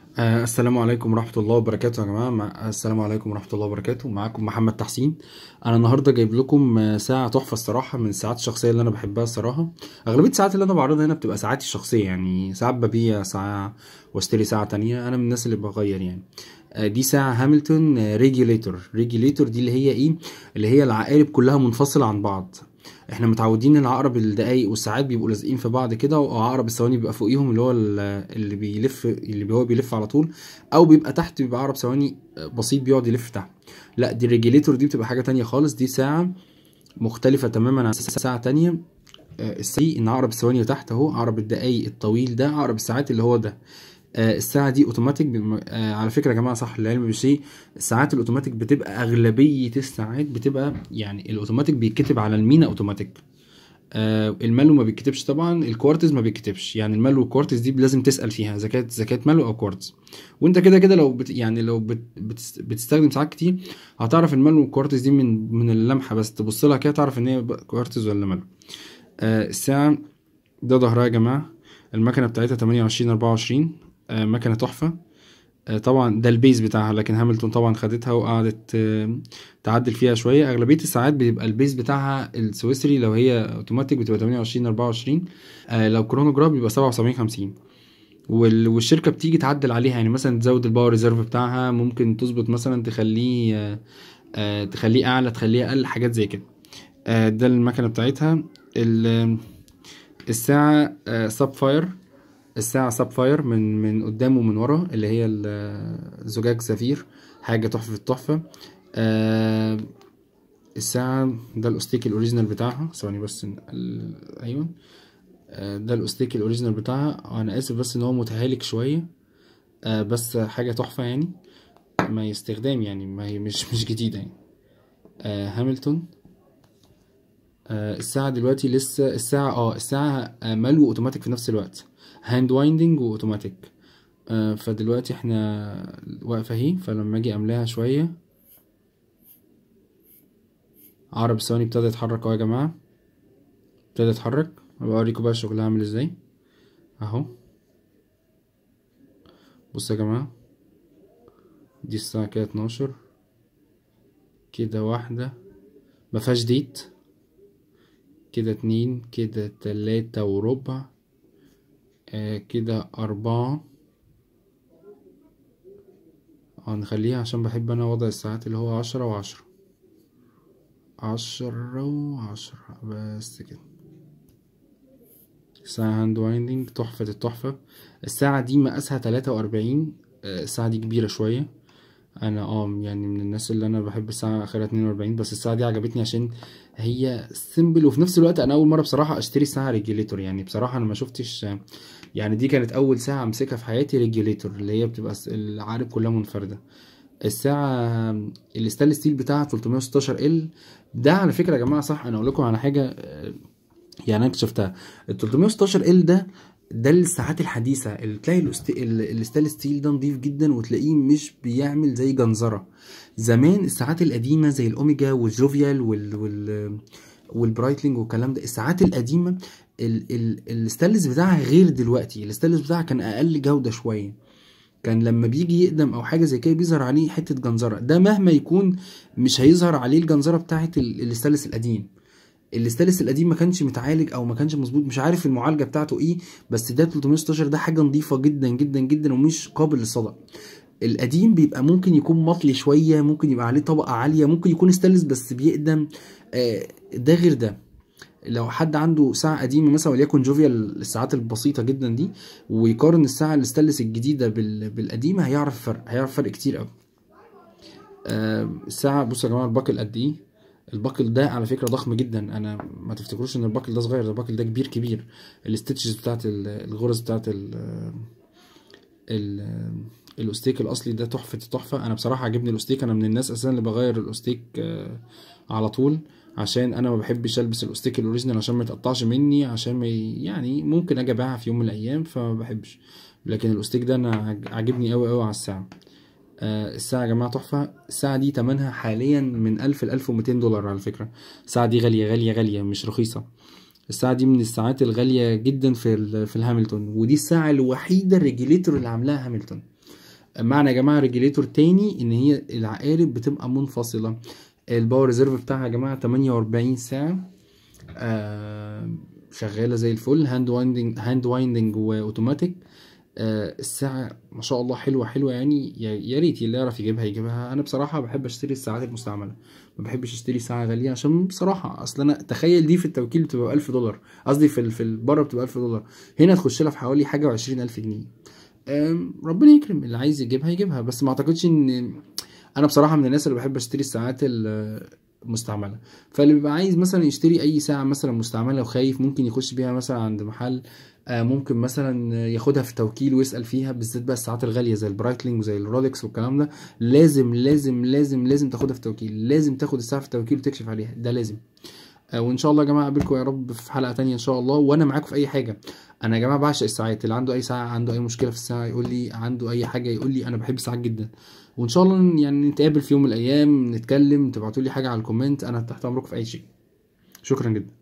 آه، السلام عليكم ورحمة الله وبركاته يا جماعة مع... السلام عليكم ورحمة الله وبركاته معاكم محمد تحسين أنا النهاردة جايب لكم آه، ساعة تحفة الصراحة من الساعات الشخصية اللي أنا بحبها الصراحة أغلبية الساعات اللي أنا بعرضها هنا بتبقى ساعاتي الشخصية يعني ساعات ببيع ساعة واشتري ساعة تانية أنا من الناس اللي بغير يعني آه، دي ساعة هامilton ريجيوليتور ريجيوليتور دي اللي هي إيه اللي هي العقارب كلها منفصلة عن بعض احنا متعودين ان عقرب الدقايق والساعات بيبقوا لازقين في بعض كده وعقرب الثواني بيبقى فوقيهم اللي هو ال- اللي بيلف اللي هو بيلف على طول او بيبقى تحت بيبقى عقرب ثواني بسيط بيقعد يلف تحت لا دي الريجيليتور دي بتبقى حاجه تانية خالص دي ساعه مختلفه تماما عن ساعه تانية آه، السي ان عقرب الثواني تحت اهو عقرب الدقايق الطويل ده عقرب الساعات اللي هو ده آه، الساعة دي اوتوماتيك بم- آه، على فكرة يا جماعة صح العلم بالشيء الساعات الاوتوماتيك بتبقى اغلبية الساعات بتبقى يعني الاوتوماتيك بيتكتب على المينا اوتوماتيك آه المالو ما بيتكتبش طبعا الكوارتز ما بيتكتبش يعني المالو والكوارتز دي لازم تسأل فيها اذا كانت اذا كانت مالو او كوارتز وانت كده كده لو بت يعني لو بت بتست- بتستخدم ساعات كتير هتعرف المالو والكوارتز دي من من اللمحة بس تبص لها كده تعرف ان هي بقى كوارتز ولا مالو آه الساعة ده ظهرها يا جماعة المكنة بتاعتها 28 24 آه مكنة تحفة آه، طبعا ده البيز بتاعها لكن هامilton طبعا خدتها وقعدت آه، تعدل فيها شويه اغلبيه الساعات بيبقى البيز بتاعها السويسري لو هي اوتوماتيك بتبقى 28 24 آه، لو كرونوجراف بيبقى 77 50 وال- والشركه بتيجي تعدل عليها يعني مثلا تزود الباور ريزيرف بتاعها ممكن تظبط مثلا تخليه آه، آه، تخليه اعلى تخليه اقل حاجات زي كده آه، ده المكنه بتاعتها ال- الساعه ساب فاير الساعة سابفاير من من قدام ومن ورا اللي هي ال- زجاج سفير حاجة تحفة التحفة آه الساعة ده الأوستيك الأوريجينال بتاعها ثواني بس ن- ال- أيوة آه ده الأوستيك الأوريجينال بتاعها أنا آسف بس إن هو متهالك شوية آه بس حاجة تحفة يعني ما هي استخدام يعني ما هي مش مش جديدة يعني آه هامilton آه الساعة دلوقتي لسه الساعة اه الساعة آه مالو اوتوماتيك في نفس الوقت هاند وايندنج واوتوماتيك آه فدلوقتي احنا واقفة اهي فلما اجي املاها شوية عقرب الثواني ابتدى يتحرك اهو يا جماعة ابتدى يتحرك ابقى اوريكم بقى شغلها عامل ازاي اهو بصوا يا جماعة دي الساعة كده اتناشر كده واحدة مفيهاش ديت كده اتنين كده تلاتة وربع آه كده أربعة هنخليها عشان بحب أنا وضع الساعات اللي هو عشرة وعشرة عشرة وعشرة بس كده ساعة هاند وايندنج تحفة التحفة الساعة دي مقاسها تلاتة وأربعين الساعة دي كبيرة شوية أنا اه يعني من الناس اللي أنا بحب الساعة آخرها اتنين وأربعين بس الساعة دي عجبتني عشان هي سيمبل وفي نفس الوقت أنا أول مرة بصراحة أشتري ساعة ريجيليتور يعني بصراحة أنا ما شفتش يعني دي كانت أول ساعة أمسكها في حياتي ريجيليتور اللي هي بتبقى س- العقارب كلها منفردة الساعة الستانلس ستيل بتاعها 316 ال ده على فكرة يا جماعة صح أنا أقول لكم على حاجة آه، يعني انا اكتشفتها ال 316 ال ده ده الساعات الحديثه اللي تلاقي الأست- ال- الستانلس ستيل ده نضيف جدا وتلاقيه مش بيعمل زي جنزره زمان الساعات القديمه زي الاوميجا والجوفيال وال وال والبرايتلينج والكلام ده الساعات القديمه ال ال الستانلس بتاعها غير دلوقتي الستانلس بتاعها كان اقل جوده شويه كان لما بيجي يقدم او حاجه زي كده بيظهر عليه حته جنزره ده مهما يكون مش هيظهر عليه الجنزره بتاعه ال- الستانلس القديم الاستانلس القديم ما كانش متعالج او ما كانش مظبوط مش عارف المعالجه بتاعته ايه بس ده 316 ده حاجه نظيفه جدا جدا جدا ومش قابل للصدأ القديم بيبقى ممكن يكون مطلي شويه ممكن يبقى عليه طبقه عاليه ممكن يكون استانلس بس بيقدم آه، ده غير ده لو حد عنده ساعة قديمة مثلا وليكن جوفيا الساعات البسيطة جدا دي ويقارن الساعة الاستانلس الجديدة بال- بالقديمة هيعرف فرق هيعرف فرق كتير قوي آه، الساعة بصوا يا جماعة الباكل قد ايه الباكل ده على فكرة ضخم جدا انا ما تفتكروش ان الباكل ده صغير ده الباكل ده كبير كبير الستيتشز بتاعت ال- الغرز بتاعت ال ال الاوستيك الاصلي ده تحفة التحفة انا بصراحة عجبني الاوستيك انا من الناس اساسا اللي بغير الاوستيك آه، على طول عشان انا ما بحبش البس الاوستيك الاوريجينال عشان ما يتقطعش مني عشان ما ي- يعني ممكن اجي ابيعها في يوم من الايام فما بحبش لكن الاوستيك ده انا عج- عاجبني قوي قوي على الساعة آه، الساعة يا جماعة تحفة الساعة دي تمنها حاليا من ألف لألف ومتين دولار على فكرة الساعة دي غالية غالية غالية مش رخيصة الساعه دي من الساعات الغاليه جدا في ال- في الهامilton ودي الساعه الوحيده الريجيليتور اللي عاملاها هامilton معنى يا جماعه ريجيليتور تاني ان هي العقارب بتبقى منفصله الباور ريزيرف بتاعها يا جماعه 48 ساعه آه شغاله زي الفل هاند وايندنج هاند وايندنج واوتوماتيك آه الساعه ما شاء الله حلوه حلوه يعني يا يا ريت اللي يعرف يجيبها يجيبها انا بصراحه بحب اشتري الساعات المستعمله ما بحبش اشتري ساعه غاليه عشان بصراحه اصل انا تخيل دي في التوكيل بتبقى 1000 دولار قصدي في ال- في بره بتبقى 1000 دولار هنا تخش لها في حوالي حاجه و20000 جنيه آم، ربنا يكرم اللي عايز يجيبها يجيبها بس ما اعتقدش ان انا بصراحه من الناس اللي بحب اشتري الساعات ال- المستعمله فاللي بيبقى عايز مثلا يشتري اي ساعه مثلا مستعمله وخايف ممكن يخش بيها مثلا عند محل آه، ممكن مثلا ياخدها في توكيل ويسال فيها بالذات بقى الساعات الغاليه زي البرايتلينج وزي الرولكس والكلام ده لازم لازم لازم لازم تاخدها في توكيل لازم تاخد الساعه في توكيل وتكشف عليها ده لازم آه، وان شاء الله يا جماعه اقابلكم يا رب في حلقه تانية ان شاء الله وانا معاكم في اي حاجه انا يا جماعه بعشق الساعات اللي عنده اي ساعه عنده اي مشكله في الساعه يقول لي عنده اي حاجه يقول لي انا بحب الساعات جدا وان شاء الله يعني نتقابل في يوم من الايام نتكلم تبعتوا لي حاجه على الكومنت انا تحت امركم في اي شيء شكرا جدا